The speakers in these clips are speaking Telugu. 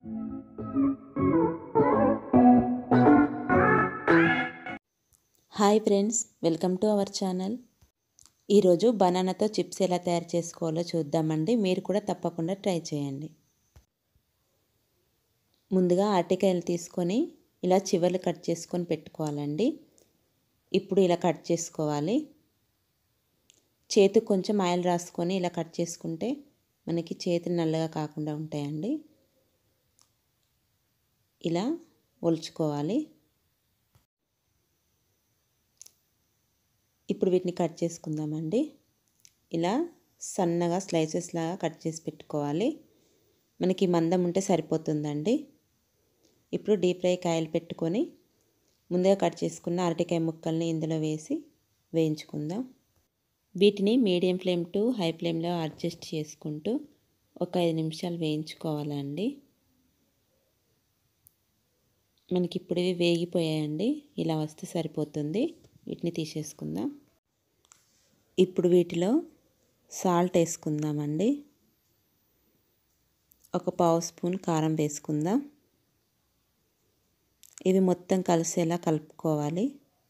hi friends welcome to our channel ఈరోజు బనానాతో చిప్స్ ఎలా తయారు చేసుకోవాలో చూద్దామండి మీరు కూడా తప్పకుండా ట్రై చేయండి ముందుగా అరటికాయలు తీసుకొని ఇలా చివర్లు కట్ చేసుకొని పెట్టుకోవాలండి ఇప్పుడు ఇలా కట్ చేసుకోవాలి చేతికి కొంచెం ఆయిల్ రాసుకొని ఇలా కట్ చేసుకుంటే మనకి చేతులు నల్లగా కాకుండా ఉంటాయండి ఇలా ఒలుచుకోవాలి ఇప్పుడు వీటిని కట్ చేసుకుందామండి ఇలా సన్నగా స్లైసెస్ లాగా కట్ చేసి పెట్టుకోవాలి మనకి మందం ఉంటే సరిపోతుందండి ఇప్పుడు డీప్ ఫ్రై కాయలు పెట్టుకొని ముందుగా కట్ చేసుకున్న అరటికాయ ముక్కల్ని ఇందులో వేసి వేయించుకుందాం వీటిని మీడియం ఫ్లేమ్ టు హై ఫ్లేమ్లో అడ్జస్ట్ చేసుకుంటూ ఒక ఐదు నిమిషాలు వేయించుకోవాలండి మనకి ఇప్పుడు ఇవి వేగిపోయాయండి ఇలా వస్తే సరిపోతుంది వీటిని తీసేసుకుందాం ఇప్పుడు వీటిలో సాల్ట్ వేసుకుందామండి ఒక పావు స్పూన్ కారం వేసుకుందాం ఇవి మొత్తం కలిసేలా కలుపుకోవాలి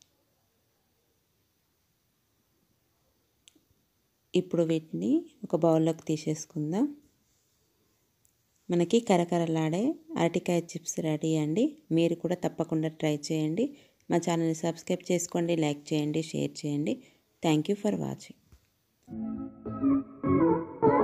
ఇప్పుడు వీటిని ఒక బౌల్లోకి తీసేసుకుందాం మనకి కరకరలాడే అరటికాయ చిప్స్ రెడీ అండి మీరు కూడా తప్పకుండా ట్రై చేయండి మా ఛానల్ని సబ్స్క్రైబ్ చేసుకోండి లైక్ చేయండి షేర్ చేయండి థ్యాంక్ యూ ఫర్ వాచింగ్